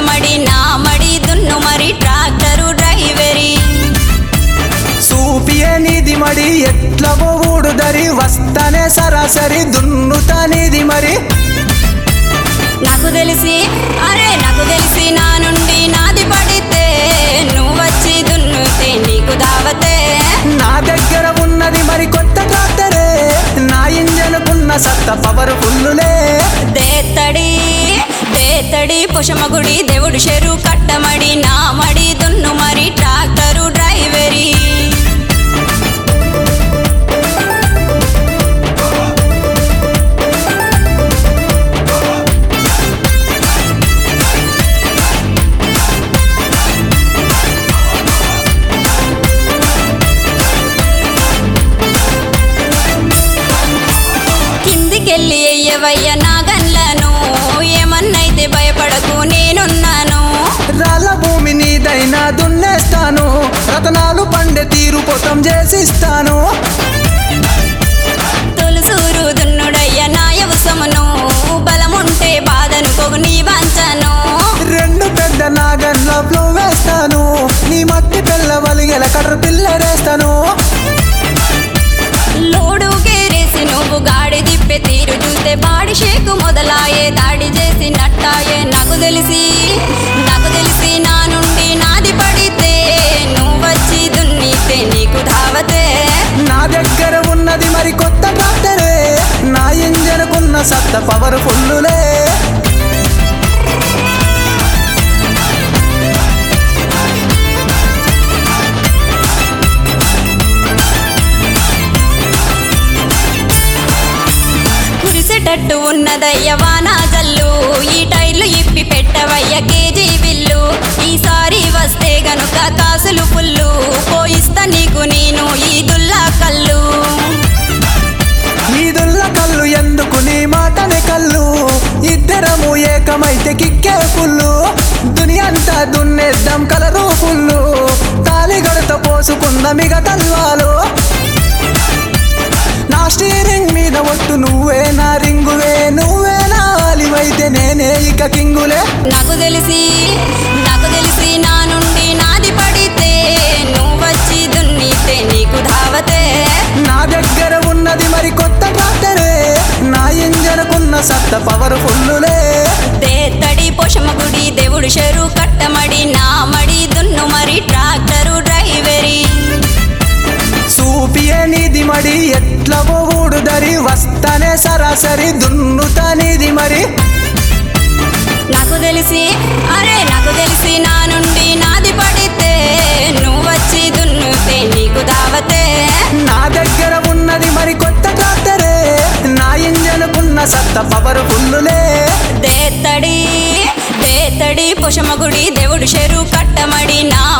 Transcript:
కట్టమడి నా మడి దున్ను మరి ట్రాక్టరు డ్రైవరీ సూపియే నీది మరి ఎట్ల ఊడుదరి వస్తానే సరాసరి దున్నుతా నీది మరి నాకు తెలిసి అరే నాకు తెలిసి నా నుండి నాది పడితే నువ్వు వచ్చి దున్నుతే నీకు దావతే నా దగ్గర ఉన్నది మరి కొత్త ట్రాక్టరే నా ఇంజనుకున్న సత్త పవర్ ఫుల్లులే దేత్తడి దేత్తడి పుషమగుడి దేవుడు చెరు కట్టమడి నా మడి దున్ను మరి ట్రాక్టరు డ్రైవరీ కిందికెళ్ళి ఎయ్యవయ్య నా గన్లను ఏమన్నైతే భయపడకు నేనున్నాను రాళ్ళ భూమి నీదైనా దున్నేస్తాను రతనాలు పండే తీరు పొతం చేసిస్తాను తొలుసూరు దున్నుడయ్య నా యవసమును బలముంటే బాధను కొగు నీ వంచను రెండు పెద్ద నాగన్ల ఫ్లో వేస్తాను నీ మట్టి పిల్ల వలిగెల కర్ర పిల్లరేస్తాను లోడు గేరేసి నువ్వు గాడి తిప్పే తీరు చూస్తే బాడి షేకు మొదలాయే దాడి చేసి నట్టాయే నాకు తెలిసి నాకు తెలిసి నా నుండి నాది పడితే నువ్వు వచ్చి దున్నితే నీకు ధావతే నా దగ్గర ఉన్నది మరి కొత్త ట్రాక్టరే నా ఇంజనుకున్న సత్త పవర్ ఫుల్లులే కురిసేటట్టు ఉన్నదయ్య వానా జల్లు ఈ టైర్లు ఇప్పి పెట్టవయ్య కేజీ బిల్లు ఈసారి వస్తే గనుక కాసులు పుల్లు పోయిస్తా నీకు నేను ఈ దుల్లా కళ్ళు ఈదుల్ల కళ్ళు ఎందుకు నీ మాటనే కళ్ళు ఇద్దరము ఏకమైతే కిక్కే ఫుల్లు దునియంతా దున్నేద్దాం కలరు ఫుల్లు తాలి గడత పోసుకున్న మిగ తల్వాలు నా స్టీరింగ్ మీద ఒట్టు నువ్వే నా రింగువే నువ్వే నా అలివైతే నేనే ఇక కింగులే నాకు తెలిసి నాకు తెలిసి నా నుండి నాది పడితే నువ్వు వచ్చి దున్నితే నీకు ధావతే నా దగ్గర ఉన్నది మరి కొత్త ట్రాక్టరే నా ఇంజనుకున్న సత్త పవర్ ఫుల్లులే దేత్తడి పోషమ్మ గుడి దేవుడు చెరు కట్టమడి నా మడి దున్ను మరి ట్రాక్టరు డ్రైవరీ సూపియే నీది మడి ఎట్ల ఊడుదరి వస్తానే సరాసరి దున్నుతా నీది మరి నాకు తెలిసి అరే నాకు తెలిసి నా నుండి నాది పడితే నువ్వు వచ్చి దున్నుతే నీకు దావతే నా దగ్గర ఉన్నది మరి కొత్త ట్రాక్టరే నా ఇంజనుకున్న సత్త పవర్ ఫుల్లులే దేత్తడి దేత్తడి పుషమగుడి దేవుడు చెరు కట్టమడి నా